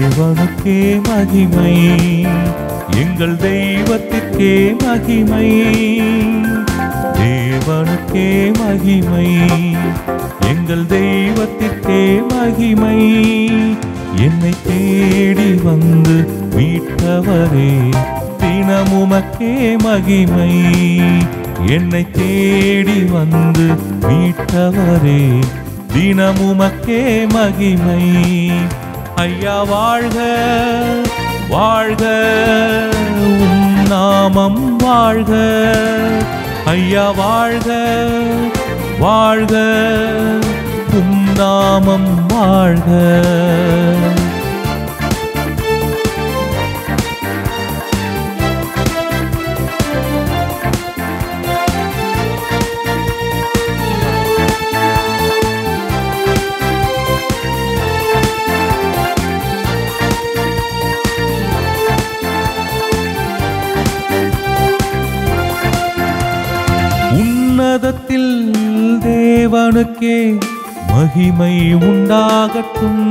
தேவனுக்கே மகிமை எங்கள் தெய்வத்திற்கே மகிமை தேவனுக்கே மகிமை எங்கள் தெய்வத்திற்கே மகிமை என்னை தேடி வந்து மீட்டவரே தினமுமக்கே மகிமை என்னை தேடி வந்து மீட்டவரே தினமுமக்கே மகிமை ஐயா வாழ்க வாழ்க உம் நாமம் வாழ்க ஐயா வாழ்க வாழ்க உம் நாமம் வாழ்க உன்னதத்தில் தேவனுக்கே மகிமை உண்டாகட்டும்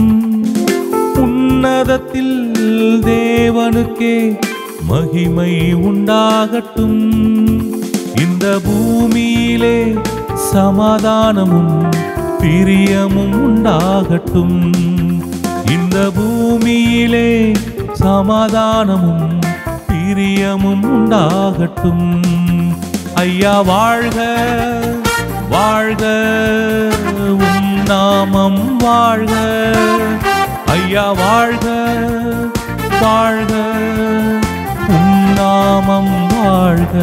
உன்னதத்தில் தேவனுக்கே மகிமை உண்டாகட்டும் இந்த பூமியிலே சமாதானமும் பிரியமும் உண்டாகட்டும் இந்த பூமியிலே சமாதானமும் பிரியமும் உண்டாகட்டும் ஐயா வாழ்க வாழ்க உம் நாமம் வாழ்க ஐயா வாழ்க வாழ்க உம் நாமம் வாழ்க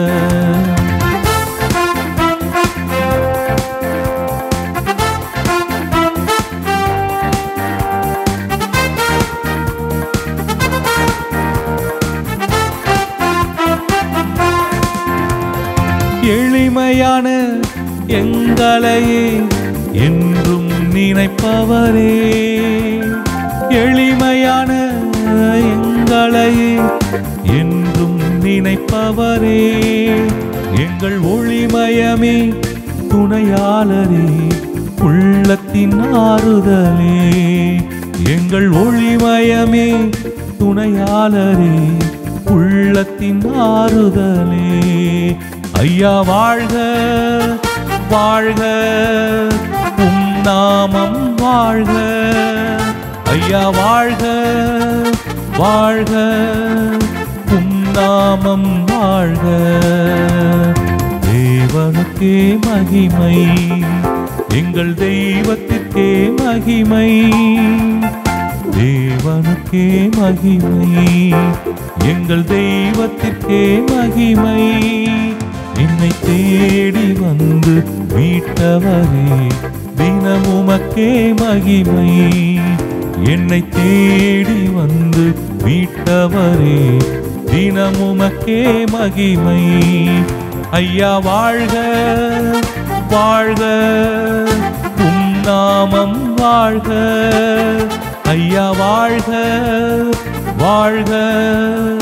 எளிமையான எங்களையே என்றும் நினைப்பவரே எளிமையான எங்களையே என்றும் நினைப்பவரே எங்கள் ஒளிமயமே துணையாளரே உள்ளத்தின் ஆறுதலே எங்கள் ஒளிமயமே துணையாளரே உள்ளத்தின் ஆறுதலே ஐயா வாழ்க வாழ்க உம் நாமம் வாழ்க ஐயா வாழ்க வாழ்க உம் நாமம் வாழ்க தேவனுக்கே மகிமை எங்கள் தெய்வத்திற்கே மகிமை தேவனுக்கே மகிமை எங்கள் தெய்வத்திற்கே மகிமை என்னை தேடி வந்து மீட்டவரே தினமுமக்கே மகிமை என்னை தேடி வந்து மீட்டவரே தினமுமக்கே மகிமை ஐயா வாழ்க வாழ்க உம் நாமம் வாழ்க ஐயா வாழ்க வாழ்க